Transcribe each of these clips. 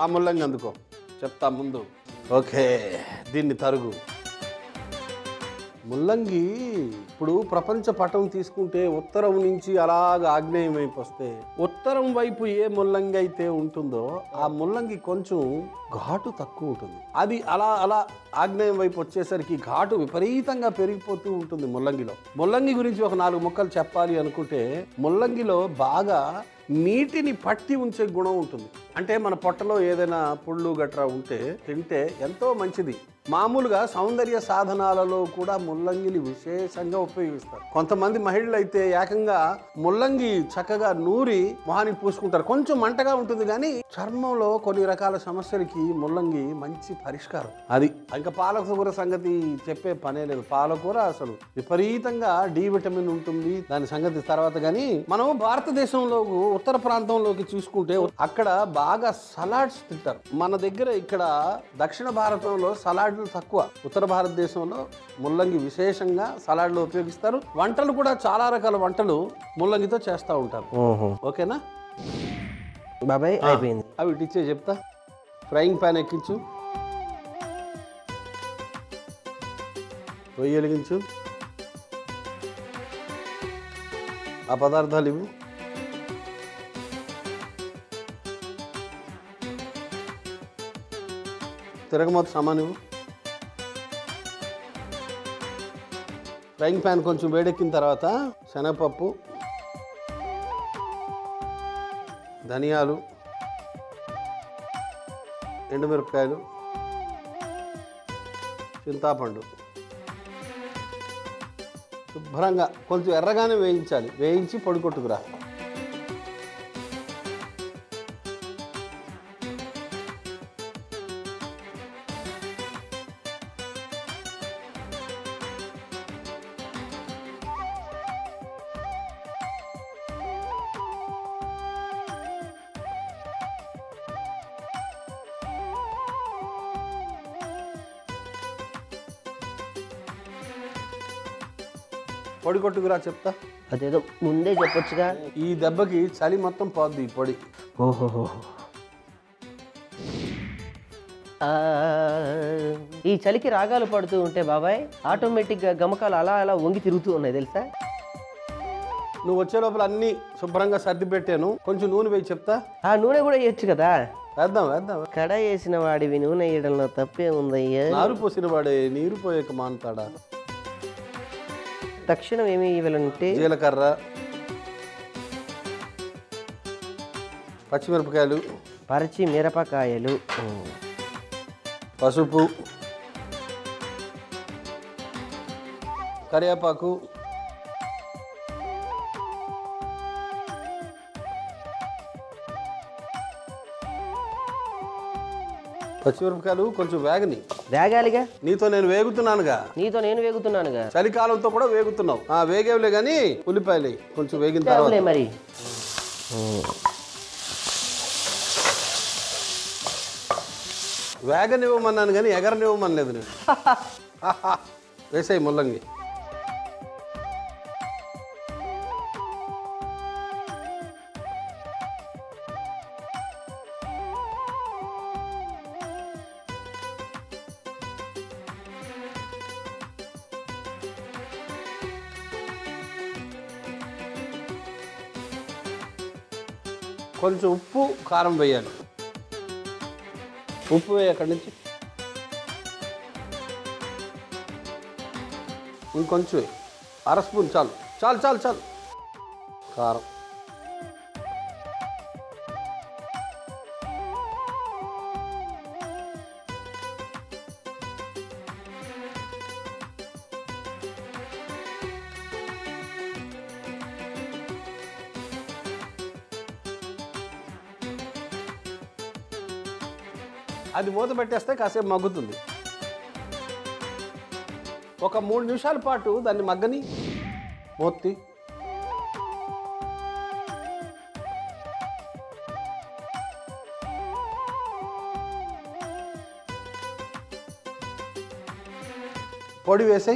ఆ ముల్లంగి అందుకో చెప్తా ముందు ఓకే దీన్ని తరుగు ముల్లంగి ఇప్పుడు ప్రపంచ పటం తీసుకుంటే ఉత్తరం నుంచి అలాగ ఆగ్నేయం వైపు వస్తే ఉత్తరం వైపు ఏ ముల్లంగి అయితే ఉంటుందో ఆ ముల్లంగి కొంచెం ఘాటు తక్కువ ఉంటుంది అది అలా అలా ఆగ్నేయం వైపు వచ్చేసరికి ఘాటు విపరీతంగా పెరిగిపోతూ ఉంటుంది ముల్లంగిలో ముల్లంగి గురించి ఒక నాలుగు ముక్కలు చెప్పాలి అనుకుంటే ముల్లంగిలో బాగా నీటిని పట్టి ఉంచే గుణం ఉంటుంది అంటే మన పొట్టలో ఏదైనా పుళ్ళు గట్రా ఉంటే తింటే ఎంతో మంచిది మామూలుగా సౌందర్య సాధనాలలో కూడా ముల్లంగిని విశేషంగా ఉపయోగిస్తారు కొంతమంది మహిళలు అయితే ఏకంగా ముల్లంగి చక్కగా నూరి మొహానికి పూసుకుంటారు కొంచెం మంటగా ఉంటుంది కానీ చర్మంలో కొన్ని రకాల సమస్యలకి ముల్లంగి మంచి పరిష్కారం అది ఇంకా పాలకూర సంగతి చెప్పే పనే లేదు పాలకూర అసలు విపరీతంగా డి విటమిన్ ఉంటుంది దాని సంగతి తర్వాత కానీ మనం భారతదేశంలో ఉత్తర ప్రాంతంలోకి చూసుకుంటే అక్కడ బాగా సలాడ్స్ తింటారు మన దగ్గర ఇక్కడ దక్షిణ భారతంలో సలాడ్లు తక్కువ ఉత్తర భారతదేశంలో ముల్లంగి విశేషంగా సలాడ్లు ఉపయోగిస్తారు వంటలు కూడా చాలా రకాల వంటలు ముల్లంగితో చేస్తూ ఉంటారు ఓకేనా బాబాయ్ అయిపోయింది అవి ఇటు ఇచ్చే చెప్తా ఫ్రైయింగ్ ప్యాన్ ఎక్కించు పొయ్యి వెలిగించు ఆ పదార్థాలు ఇవి తిరగమోత సామాను ఇవ్వు ఫ్రైయింగ్ ప్యాన్ కొంచెం వేడెక్కిన తర్వాత శనగపప్పు ధనియాలు ఎండుమిరపకాయలు చింతాపండు శుభ్రంగా కొంచెం ఎర్రగానే వేయించాలి వేయించి పొడి కొట్టుకురా పొడి కొట్టుకురా చెప్తా అదేదో ముందే చెప్పొచ్చుగా ఈ దెబ్బకి చలి మొత్తం పోద్ది ఈ పొడి ఓహోహో ఆ, ఈ చలికి రాగాలు పడుతూ ఉంటే బాబాయ్ ఆటోమేటిక్గా గమకాలు అలా అలా వంగి తిరుగుతూ ఉన్నాయి తెలుసా నువ్వు వచ్చే లోపల అన్నీ శుభ్రంగా సర్ది పెట్టాను కొంచెం నూనె వేయి చెప్తా ఆ నూనె కూడా వేయచ్చు కదా వేద్దాం వేద్దాం కడ వేసిన వాడివి నూనె వేయడంలో తప్పే ఉందయ్యా నారు పోసిన వాడే నీరు పోయాక మానుతాడా తక్షణం ఏమి ఇవ్వాలంటే జీలకర్ర పచ్చిమిరపకాయలు పరచి మిరపకాయలు ఓ. పసుపు కరివేపాకు పచ్చిమిరపకాయలు కొంచెం వేగని వేగాలిగా నీతో నేను వేగుతున్నానుగా నీతో నేను వేగుతున్నానుగా చలికాలంతో కూడా వేగుతున్నావు ఆ వేగేవులే కానీ ఉల్లిపాయలు కొంచెం వేగిన తర్వాత చాలులే మరి వేగనివ్వమన్నాను కానీ ఎగరనివ్వమనలేదు నేను వేసాయి ముల్లంగి కొంచెం ఉప్పు కారం వేయాలి ఉప్పు వేయి అక్కడి నుంచి ఇంకొంచెం వేయి. అర స్పూన్ చాలు చాలు చాలు చాలు కారం అది మూత పెట్టేస్తే కాసేపు మగ్గుతుంది ఒక మూడు నిమిషాల పాటు దాన్ని మగ్గని మూర్తి పొడి వేసాయి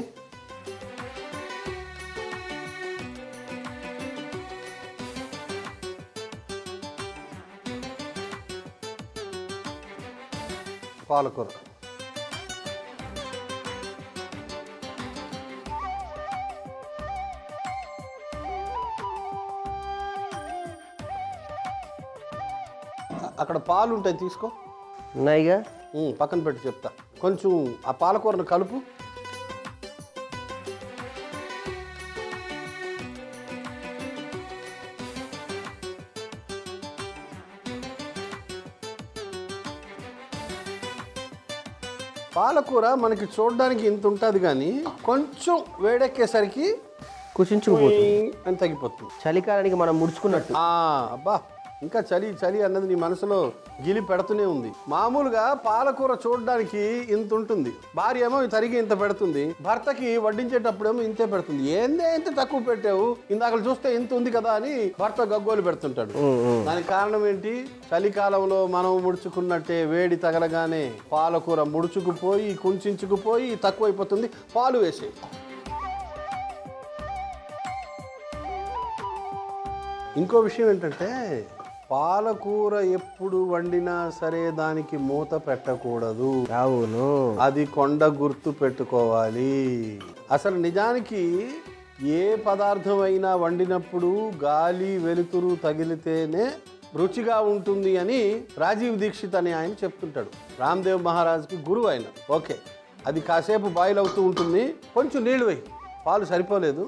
పాలకూర అ- అక్కడ పాలు ఉంటాయి తీసుకో ఉన్నాయిగా ఉమ్, పక్కన పెట్టి చెప్తా కొంచెం ఆ పాలకూరను కలుపు పాలకూర మనకి చూడడానికి ఇంత ఉంటుంది కానీ కొంచెం వేడెక్కేసరికి కుషించుకుపోతుంది ఉయ్ అని తగ్గిపోతుంది చలికాలానికి మనం ముడుచుకున్నట్టు ఆ, అబ్బా ఇంకా చలి చలి అన్నది నీ మనసులో గిలి పెడుతూనే ఉంది మామూలుగా పాలకూర చూడడానికి ఇంత ఉంటుంది భార్య ఏమో తరిగి ఇంత పెడుతుంది భర్తకి వడ్డించేటప్పుడేమో ఇంతే పెడుతుంది ఏందే ఇంత తక్కువ పెట్టావు ఇందాక చూస్తే ఇంత ఉంది కదా అని భర్త గగ్గోలు పెడుతుంటాడు దానికి కారణం ఏంటి చలికాలంలో మనం ముడుచుకున్నట్టే వేడి తగలగానే పాలకూర ముడుచుకుపోయి కుంచుకుపోయి తక్కువైపోతుంది పాలు వేసే ఇంకో విషయం ఏంటంటే పాలకూర ఎప్పుడు వండినా సరే దానికి మూత పెట్టకూడదు అవును అది కొండ గుర్తు పెట్టుకోవాలి అసలు నిజానికి ఏ పదార్థం అయినా వండినప్పుడు గాలి వెలుతురు తగిలితేనే రుచిగా ఉంటుంది అని రాజీవ్ దీక్షిత్ అని ఆయన చెప్తుంటాడు రామ్దేవ్ మహారాజ్కి గురువు ఆయన ఓకే అది కాసేపు బాయిల్ అవుతూ ఉంటుంది కొంచెం నీళ్ళు వేయి పాలు సరిపోలేదు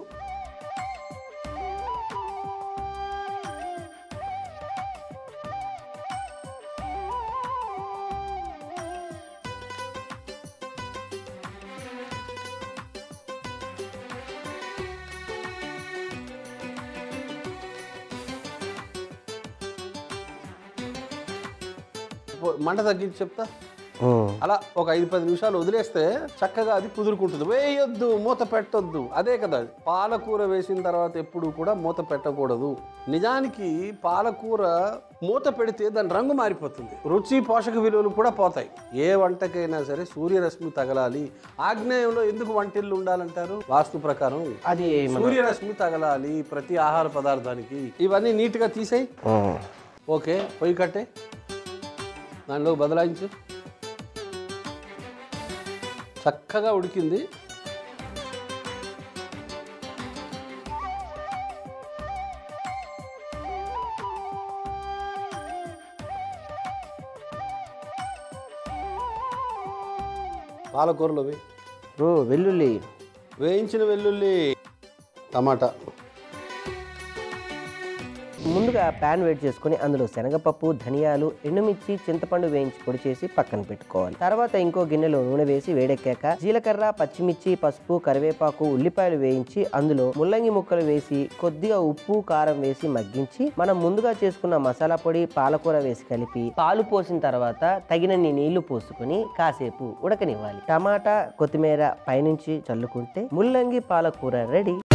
పో- మంట తగ్గించి చెప్తా ఉమ్. అలా ఒక ఐదు పది నిమిషాలు వదిలేస్తే చక్కగా అది కుదురుకుంటుంది వేయొద్దు మూత పెట్టొద్దు అదే కదా పాలకూర వేసిన తర్వాత ఎప్పుడు కూడా మూత పెట్టకూడదు నిజానికి పాలకూర మూత పెడితే దాని రంగు మారిపోతుంది రుచి పోషక విలువలు కూడా పోతాయి ఏ వంటకైనా సరే సూర్యరశ్మి తగలాలి ఆగ్నేయంలో ఎందుకు వంటిల్లు ఉండాలంటారు వాస్తు ప్రకారం అది మన- సూర్యరశ్మి తగలాలి ప్రతి ఆహార పదార్థానికి ఇవన్నీ నీట్గా తీసేయి ఉమ్. ఓకే పొయ్యి కట్టే దానిలో బదలాయించు చక్కగా ఉడికింది పాలకూరలో వేయి ఓ వెల్లుల్లి వేయించిన వెల్లుల్లి టమాటా ముందుగా ప్యాన్ వేడి చేసుకొని అందులో శనగపప్పు ధనియాలు ఎండుమిర్చి చింతపండు వేయించి పొడి చేసి పక్కన పెట్టుకోవాలి తర్వాత ఇంకో గిన్నెలో నూనె వేసి వేడెక్కాక జీలకర్ర పచ్చిమిర్చి పసుపు కరివేపాకు ఉల్లిపాయలు వేయించి అందులో ముల్లంగి ముక్కలు వేసి కొద్దిగా ఉప్పు కారం వేసి మగ్గించి మనం ముందుగా చేసుకున్న మసాలా పొడి పాలకూర వేసి కలిపి పాలు పోసిన తర్వాత తగినన్ని నీళ్లు పోసుకొని కాసేపు ఉడకనివ్వాలి టమాటా కొత్తిమీర పైనుంచి చల్లుకుంటే ముల్లంగి పాలకూర రెడీ